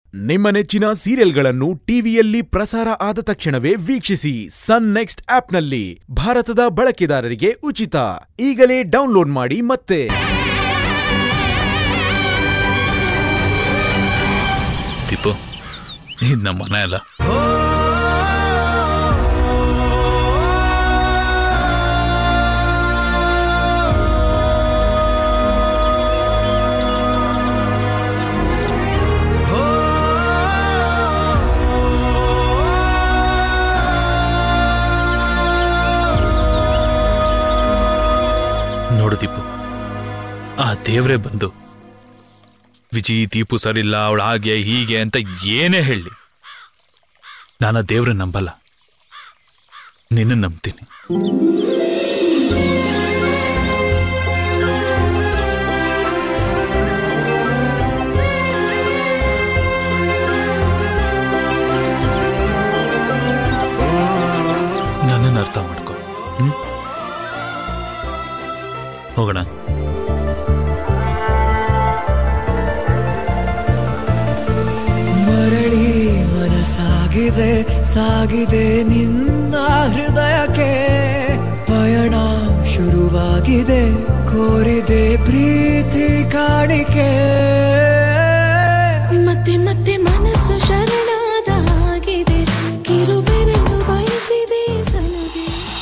ನಿಮ್ಮ ನೆಚ್ಚಿನ ಸೀರಿಯಲ್ಗಳನ್ನು ಟಿವಿಯಲ್ಲಿ ಪ್ರಸಾರ ಆದ ತಕ್ಷಣವೇ ವೀಕ್ಷಿಸಿ ಸನ್ ನೆಕ್ಸ್ಟ್ ಆಪ್ನಲ್ಲಿ ಭಾರತದ ಬಳಕೆದಾರರಿಗೆ ಉಚಿತ ಈಗಲೇ ಡೌನ್ಲೋಡ್ ಮಾಡಿ ಮತ್ತೆ ದೀಪು ಇದು ನಮ್ಮ ಮನೆ ಅಲ್ಲ ನೋಡು ದೀಪು ಆ ದೇವ್ರೇ ಬಂದು ವಿಜಿ ದೀಪು ಸರಿಲ್ಲ ಅವಳು ಹಾಗೆ ಹೀಗೆ ಅಂತ ಏನೇ ಹೇಳಿ ನಾನು ಆ ದೇವ್ರ ನಂಬಲ್ಲ ನಿನ್ನ ನಂಬ್ತೀನಿ ನನ್ನನ್ನು ಅರ್ಥ ಮಾಡ್ಕೊ ಹ್ಮ್ ಹೋಗೋಣ ಮರಳಿ ಮನಸಾಗಿದೆ ಸಾಗಿದೆ ನಿನ್ನ ಹೃದಯಕ್ಕೆ ಪಯಣ ಶುರುವಾಗಿದೆ ಕೋರಿದೆ ಪ್ರೀತಿ ಕಾಣಿಕೆ ಮತ್ತೆ ಮತ್ತೆ ಮನಸ್ಸು ಶರಣಾದ ಹಾಗಿದೆ ಕಿರುಬೆರಳು ಬಯಸಿದೆ ಸಲುಗೆ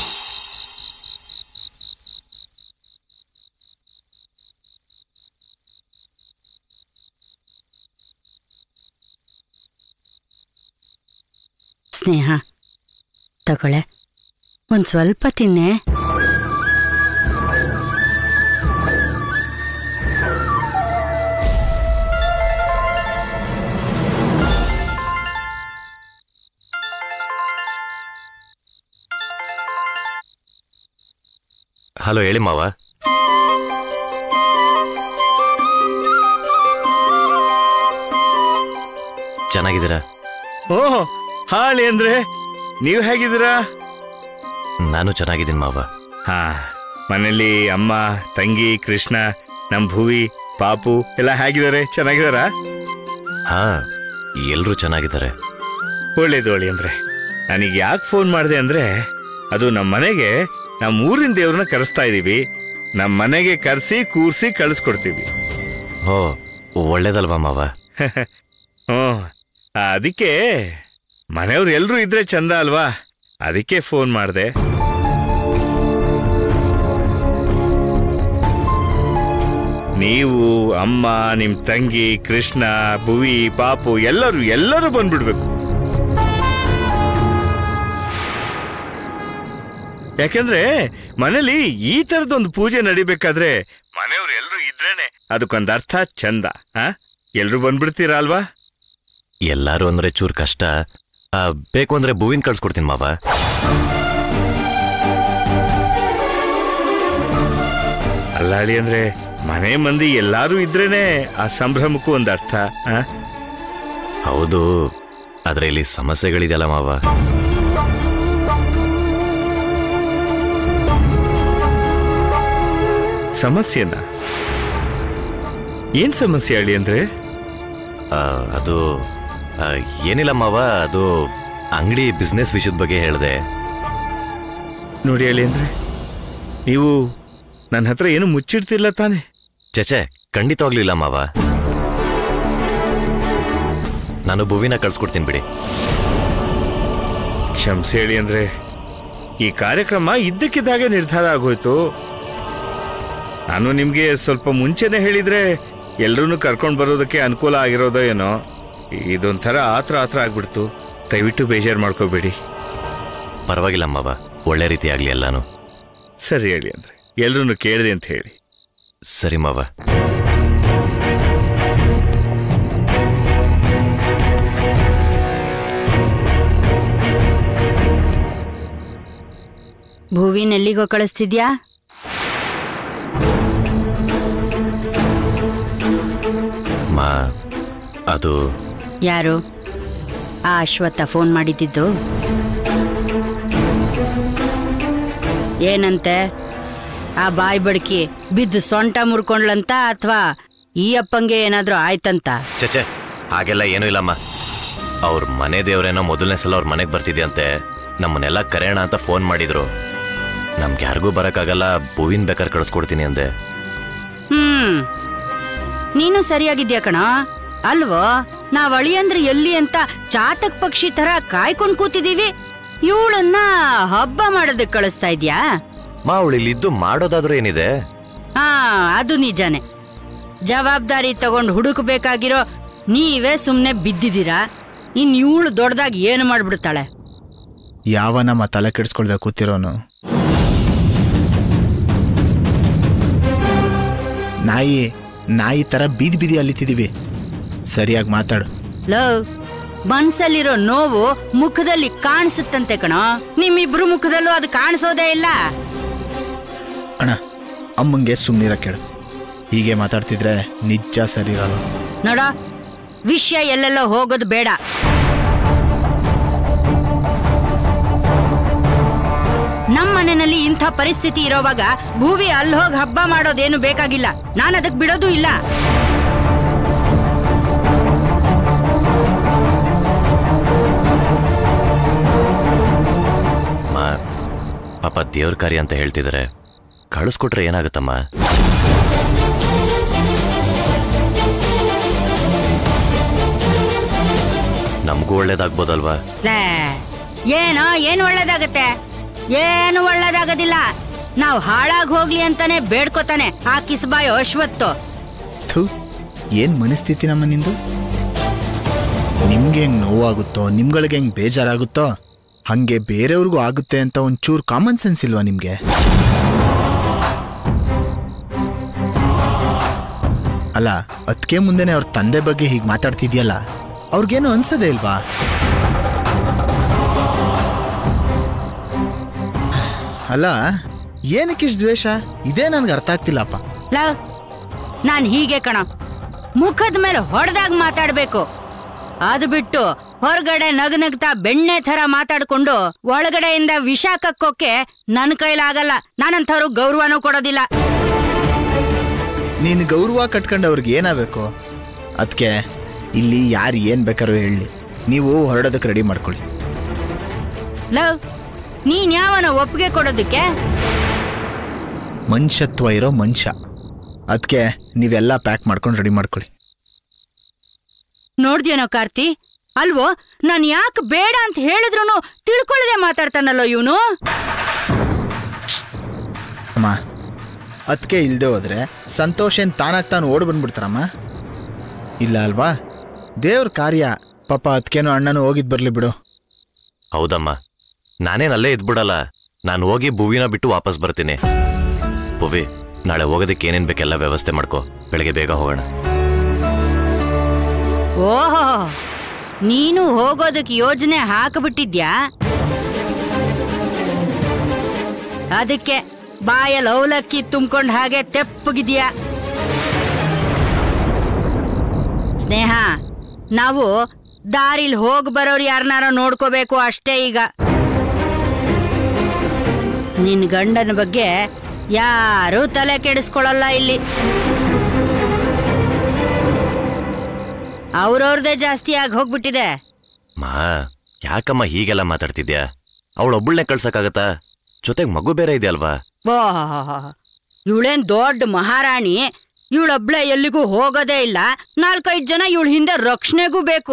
ಸ್ನೇಹ ತಗೊಳ್ಳೆ ಒಂದು ಸ್ವಲ್ಪ ತಿನ್ನೆ ಹಲೋ ಹೇಳಿ ಮಾವ ಚೆನ್ನಾಗಿದ್ದೀರಾ ಓಹ್ ಹಾಳಿ ಅಂದ್ರೆ ನೀವು ಹೇಗಿದ್ದೀರಾ ನಾನು ಚೆನ್ನಾಗಿದ್ದೀನಿ ಮಾವ ಹಾ ಮನೇಲಿ ಅಮ್ಮ ತಂಗಿ ಕೃಷ್ಣ ನಮ್ ಭುವಿ ಪಾಪು ಎಲ್ಲ ಹೇಗಿದ್ದಾರೆ ಚೆನ್ನಾಗಿದಾರಾ ಹಾ ಎಲ್ರೂ ಚೆನ್ನಾಗಿದ್ದಾರೆ ಒಳ್ಳೇದು ಒಳ್ಳೆ ಅಂದ್ರೆ ನನಗೆ ಯಾಕೆ ಫೋನ್ ಮಾಡಿದೆ ಅಂದ್ರೆ ಅದು ನಮ್ಮ ಮನೆಗೆ ನಮ್ಮ ಊರಿನ ದೇವ್ರನ್ನ ಕರೆಸ್ತಾ ಇದೀವಿ ನಮ್ಮ ಮನೆಗೆ ಕರೆಸಿ ಕೂರ್ಸಿ ಕಳಿಸ್ಕೊಡ್ತೀವಿ ಹೋ ಒಳ್ಳೇದಲ್ವಾ ಮಾವ ಹ್ಞೂ ಅದಕ್ಕೆ ಮನೆಯವ್ರು ಎಲ್ರೂ ಇದ್ರೆ ಚಂದ ಅಲ್ವಾ ಅದಕ್ಕೆ ಫೋನ್ ಮಾಡಿದೆ ನೀವು ಅಮ್ಮ ನಿಮ್ ತಂಗಿ ಕೃಷ್ಣ ಭುವಿ ಪಾಪು ಎಲ್ಲರೂ ಎಲ್ಲರೂ ಬಂದ್ಬಿಡ್ಬೇಕು ಯಾಕಂದ್ರೆ ಮನೇಲಿ ಈ ತರದೊಂದು ಪೂಜೆ ನಡಿಬೇಕಾದ್ರೆ ಮನೆಯವ್ರು ಎಲ್ರೂ ಇದ್ರೇನೆ ಅದಕ್ಕೊಂದು ಅರ್ಥ ಚಂದ ಆ ಎಲ್ರು ಬಂದ್ಬಿಡ್ತೀರಾ ಅಲ್ವಾ ಎಲ್ಲಾರು ಅಂದ್ರೆ ಚೂರ್ ಕಷ್ಟ ಆ, ಬೇಕು ಅಂದ್ರೆ ಭೂವಿನ ಕಳ್ಸ್ಕೊಡ್ತೀನಿ ಮಾವ ಅಲ್ಲಾಳಿ ಅಂದ್ರೆ ಮನೆ ಮಂದಿ ಎಲ್ಲಾರು ಇದ್ರೇನೆ ಆ ಸಂಭ್ರಮಕ್ಕೂ ಒಂದು ಅರ್ಥ ಆ? ಹೌದು ಆದ್ರೆ ಇಲ್ಲಿ ಸಮಸ್ಯೆಗಳಿದೆಯಲ್ಲ ಮಾವ ಸಮಸ್ಯೆನ ಏನ್ ಸಮಸ್ಯೆ ಹೇಳಿ ಅಂದ್ರೆ ಆ, ಅದು ಆ, ಏನಿಲ್ಲ ಮಾವ ಅದು ಅಂಗಡಿ ಬಿಸ್ನೆಸ್ ವಿಷಯದ ಬಗ್ಗೆ ಹೇಳಿದೆ ನೋಡಿ ಹೇಳಿ ಅಂದ್ರೆ ನೀವು ನನ್ನ ಹತ್ರ ಏನು ಮುಚ್ಚಿಡ್ತಿಲ್ಲ ತಾನೆ ಚಚೆ ಖಂಡಿತವಾಗ್ಲಿಲ್ಲ ಮಾವ ನಾನು ಭುವಿನ ಕಳ್ಸ್ಕೊಡ್ತೀನಿ ಬಿಡಿ ಕ್ಷಮಿಸಿ ಹೇಳಿ ಅಂದ್ರೆ ಈ ಕಾರ್ಯಕ್ರಮ ಇದ್ದಕ್ಕಿದ್ದಾಗೆ ನಿರ್ಧಾರ ಆಗೋಯ್ತು ನಾನು ನಿಮ್ಗೆ ಸ್ವಲ್ಪ ಮುಂಚೆನೆ ಹೇಳಿದ್ರೆ ಎಲ್ರೂ ಕರ್ಕೊಂಡು ಬರೋದಕ್ಕೆ ಅನುಕೂಲ ಆಗಿರೋದೋ ಏನೋ ಇದೊಂಥರ ಆತ್ರ ಆತ್ರ ಆಗ್ಬಿಡ್ತು ದಯವಿಟ್ಟು ಬೇಜಾರು ಮಾಡ್ಕೋಬೇಡಿ ಪರವಾಗಿಲ್ಲ ಮಾವ ಒಳ್ಳೆ ರೀತಿ ಆಗ್ಲಿ ಎಲ್ಲಾನು ಸರಿ ಹೇಳಿ ಅಂದ್ರೆ ಎಲ್ರೂ ಕೇಳಿದೆ ಅಂತ ಹೇಳಿ ಸರಿ ಮಾವ ಭೂವಿನ ಎಲ್ಲಿಗೋ ಕಳಿಸ್ತಿದ್ಯಾ ಮಾ ಅದು ಯಾರು ಆ ಅಶ್ವತ್ಥ ಫೋನ್ ಮಾಡಿದ್ದಿದ್ದು ಏನಂತೆ ಆ ಬಾಯಿ ಬಡ್ಕಿ ಬಿದ್ದು ಸೊಂಟ ಮುರ್ಕೊಂಡ್ಲಂತ ಅಥವಾ ಈ ಅಪ್ಪಂಗೆ ಏನಾದ್ರೂ ಆಯ್ತಂತ ಚಚೆ ಹಾಗೆಲ್ಲ ಏನೂ ಇಲ್ಲಮ್ಮ ಅವ್ರ ಮನೆ ದೇವ್ರೇನೋ ಮೊದಲನೇ ಸಲ ಅವ್ರ ಮನೆಗೆ ಬರ್ತಿದ್ಯಂತೆ ನಮ್ಮನ್ನೆಲ್ಲ ಕರೆಯೋಣ ಅಂತ ಫೋನ್ ಮಾಡಿದ್ರು ನಮ್ಗೆ ಯಾರಿಗೂ ಬರೋಕ್ಕಾಗಲ್ಲ ಭೂವಿನ ಬೇಕಾದ್ರೆ ಕಳಿಸ್ಕೊಡ್ತೀನಿ ಅಂದೆ ಹ್ಮ್ ನೀನು ಸರಿಯಾಗಿದ್ಯಾ ಕಣ ಅಲ್ವೋ ನಾವ್ ಅಳಿಯಂದ್ರೆ ಎಲ್ಲಿ ಅಂತ ಚಾತಕ್ ಪಕ್ಷಿ ತರ ಕಾಯ್ಕೊಂಡ್ ಕೂತಿದೀವಿ ಇವಳನ್ನ ಹಬ್ಬ ಮಾಡೋದಕ್ ಕಳಿಸ್ತಾ ಇದ್ಯಾ ಮಾ ಅವಳು ಇಲ್ಲಿದ್ದು ಮಾಡೋದಾದ್ರೂ ಏನಿದೆ ಹಾ ಅದು ನಿಜಾನೆ ಜವಾಬ್ದಾರಿ ತಗೊಂಡ್ ಹುಡುಕ್ಬೇಕಾಗಿರೋ ನೀವೇ ಸುಮ್ನೆ ಬಿದ್ದಿದ್ದೀರಾ ಇನ್ ಇವಳು ದೊಡ್ಡದಾಗಿ ಏನು ಮಾಡ್ಬಿಡ್ತಾಳೆ ಯಾವ ನಮ್ಮ ತಲೆ ಕೆಡಿಸ್ಕೊಳ್ದೆ ಕೂತಿರೋನು ನಾಯಿ ನಾಯಿ ತರ ಬೀದಿ ಬೀದಿ ಅಲ್ಲಿತಿದೀವಿ ಸರಿಯಾಗಿ ಮಾತಾಡು ಲವ್ ಮನ್ಸಲ್ಲಿರೋ ನೋವು ಮುಖದಲ್ಲಿ ಕಾಣಿಸುತ್ತಂತೆ ಕಣೋ ನಿಮ್ಮಿಬ್ರು ಮುಖದಲ್ಲೂ ಅದು ಕಾಣಿಸೋದೇ ಇಲ್ಲ ಅಣ್ಣ ಅಮ್ಮಂಗೆ ಸುಮ್ಮನಿರ ಕೇಳು ಹೀಗೆ ಮಾತಾಡ್ತಿದ್ರೆ ನಿಜ ಸರಿ ಇರಲ್ಲ ನೋಡ ವಿಷಯ ಎಲ್ಲೆಲ್ಲೋ ಹೋಗೋದು ಬೇಡ ನಮ್ಮ ಮನೆಯಲ್ಲಿ ಇಂಥ ಪರಿಸ್ಥಿತಿ ಇರೋವಾಗ ಭೂವಿ ಅಲ್ಲಿ ಹೋಗಿ ಹಬ್ಬ ಮಾಡೋದೇನು ಬೇಕಾಗಿಲ್ಲ ನಾನು ಅದಕ್ಕೆ ಬಿಡೋದು ಇಲ್ಲ ಮಾ ಪಾಪ ದೇವ್ರ ಕಾರ್ಯ ಅಂತ ಹೇಳ್ತಿದ್ದಾರೆ ಕಳಿಸ್ಕೊಟ್ರೆ ಏನಾಗುತ್ತಮ್ಮ ನಮಗೂ ಒಳ್ಳೇದಾಗ್ಬೋದಲ್ವಾ ಲೇ, ಏನೋ ಏನು ಒಳ್ಳೇದಾಗತ್ತೆ ಏನು ಒಳ್ಳೇದಾಗೋದಿಲ್ಲ ನಾವು ಹಾಳಾಗಿ ಹೋಗ್ಲಿ ಅಂತಾನೆ ಬೇಡ್ಕೋತಾನೆ ಆ ಕಿಸ್ಬಾಯ್ ಅಶ್ವತ್ತು ಥು ಏನು ಮನಸ್ಥಿತಿ ನಮ್ಮ ನಿಂದು ನಿಮ್ಗೆ ಹೆಂಗ್ ನೋವಾಗುತ್ತೋ ನಿಮ್ಗಳಿಗೆ ಹೆಂಗ್ ಬೇಜಾರಾಗುತ್ತೋ ಹಂಗೆ ಬೇರೆಯವ್ರಿಗೂ ಆಗುತ್ತೆ ಅಂತ ಒಂಚೂರು ಕಾಮನ್ ಸೆನ್ಸ್ ಇಲ್ವಾ ನಿಮ್ಗೆ ಅಲ್ಲ ಅದಕ್ಕೆ ಮುಂದೆನೆ ಅವ್ರ ತಂದೆ ಬಗ್ಗೆ ಹೀಗೆ ಮಾತಾಡ್ತಿದ್ಯಲ್ಲ ಅವ್ರಿಗೇನು ಅನ್ಸದೇ ಇಲ್ವಾ ಅಲ್ಲ ಏನಕ್ಕಿಷ್ಟು ದ್ವೇಷ ಇದೇ ನನ್ಗೆ ಅರ್ಥ ಆಗ್ತಿಲ್ಲಪ್ಪ ಲವ್ ನಾನ್ ಹೀಗೆ ಕಣ ಮುಖದ ಮೇಲೆ ಹೊಡೆದಾಗ ಮಾತಾಡ್ಬೇಕು ಅದು ಬಿಟ್ಟು ಹೊರಗಡೆ ನಗನಗ್ತಾ ಬೆಣ್ಣೆ ಥರ ಮಾತಾಡ್ಕೊಂಡು ಒಳಗಡೆಯಿಂದ ವಿಷ ಕಕ್ಕೋಕೆ ನನ್ನ ಕೈಲಾಗಲ್ಲ ನಾನಂಥವ್ರು ಗೌರವನೂ ಕೊಡೋದಿಲ್ಲ ನೀನು ಗೌರವ ಕಟ್ಕೊಂಡವ್ರಿಗೆ ಏನಾಗಬೇಕು ಅದಕ್ಕೆ ಇಲ್ಲಿ ಯಾರು ಏನು ಬೇಕಾದ್ರೂ ಹೇಳಿ ನೀವು ಹೊರಡೋದಕ್ಕೆ ರೆಡಿ ಮಾಡ್ಕೊಳ್ಳಿ ಲವ್ ನೀನ್ ಯಾವನ ಒಪ್ಪಿಗೆ ಕೊಡೋದಕ್ಕೆ ಮನುಷ್ಯತ್ವ ಇರೋ ಮನುಷ್ಯ ಅದಕ್ಕೆ ನೀವೆಲ್ಲ ಪ್ಯಾಕ್ ಮಾಡ್ಕೊಂಡು ರೆಡಿ ಮಾಡ್ಕೊಳ್ಳಿ ನೋಡ್ದ್ಯೇನೋ ಕಾರ್ತಿ ಅಲ್ವೋ ನಾನ್ ಯಾಕೆ ಬೇಡ ಅಂತ ಹೇಳಿದ್ರು ತಿಳ್ಕೊಳ್ಳದೆ ಮಾತಾಡ್ತಾನಲ್ಲೋ ಇವನು ಅಮ್ಮ ಅದಕ್ಕೆ ಇಲ್ಲದೆ ಹೋದ್ರೆ ಸಂತೋಷ ಏನು ತಾನಾಗಿ ತಾನು ಓಡಿ ಬಂದ್ಬಿಡ್ತಾರಮ್ಮ ಇಲ್ಲ ಅಲ್ವಾ ದೇವ್ರ ಕಾರ್ಯ ಪಾಪ ಅದಕ್ಕೇನೋ ಅಣ್ಣನೂ ಹೋಗಿದ್ದು ಬರಲಿ ಬಿಡು ಹೌದಮ್ಮ ನಾನೇನ್ ಅಲ್ಲೇ ಇದ್ಬಿಡಲ್ಲ ನಾನು ಹೋಗಿ ಭುವಿನ ಬಿಟ್ಟು ವಾಪಸ್ ಬರ್ತೀನಿ ಭುವಿ ನಾಳೆ ಹೋಗೋದಕ್ಕೆ ಏನೇನ್ ಬೇಕೆಲ್ಲ ವ್ಯವಸ್ಥೆ ಮಾಡ್ಕೋ ಬೆಳಗ್ಗೆ ಬೇಗ ಹೋಗೋಣ ಓಹೋ ನೀನು ಹೋಗೋದಕ್ಕೆ ಯೋಜನೆ ಹಾಕಬಿಟ್ಟಿದ್ಯಾ ಅದಕ್ಕೆ ಬಾಯಲ್ಲಿ ಅವಲಕ್ಕಿ ತುಂಬ್ಕೊಂಡ್ ಹಾಗೆ ತೆಪ್ಪಗಿದ್ಯಾ ಸ್ನೇಹ ನಾವು ದಾರಿಲ್ ಹೋಗ್ ಬರೋರು ಯಾರನ್ನಾರ ನೋಡ್ಕೋಬೇಕು ಅಷ್ಟೇ ಈಗ ನಿನ್ ಗಂಡನ ಬಗ್ಗೆ ಯಾರೂ ತಲೆ ಕೆಡಿಸ್ಕೊಳಲ್ಲ ಇಲ್ಲಿ ಅವ್ರವ್ರದೇ ಜಾಸ್ತಿ ಆಗಿ ಹೋಗ್ಬಿಟ್ಟಿದೆ ಮಾ ಯಾಕಮ್ಮ ಹೀಗೆಲ್ಲ ಮಾತಾಡ್ತಿದ್ಯಾ ಅವಳೊಬ್ಬಳನ್ನೇ ಕಳ್ಸಕ್ಕಾಗತ್ತಾ ಜೊತೆಗೆ ಮಗು ಬೇರೆ ಇದೆಯಲ್ವಾ ಇವಳೇನ್ ದೊಡ್ಡ ಮಹಾರಾಣಿ ಇವಳೊಬ್ಳೆ ಎಲ್ಲಿಗೂ ಹೋಗೋದೇ ಇಲ್ಲ ನಾಲ್ಕೈದು ಜನ ಇವಳ ಹಿಂದೆ ರಕ್ಷಣೆಗೂ ಬೇಕು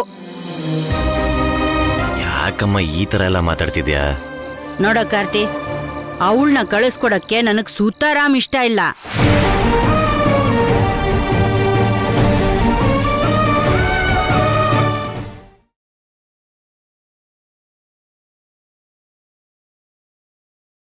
ಯಾಕಮ್ಮ ಈ ತರ ಎಲ್ಲ ಮಾತಾಡ್ತಿದ್ಯಾ ನೋಡೋ ಕಾರ್ತಿ ಅವಳನ್ನ ಕಳಿಸ್ಕೊಡಕ್ಕೆ ನನಗ್ ಸುತಾರಾಮ್ ಇಷ್ಟ ಇಲ್ಲ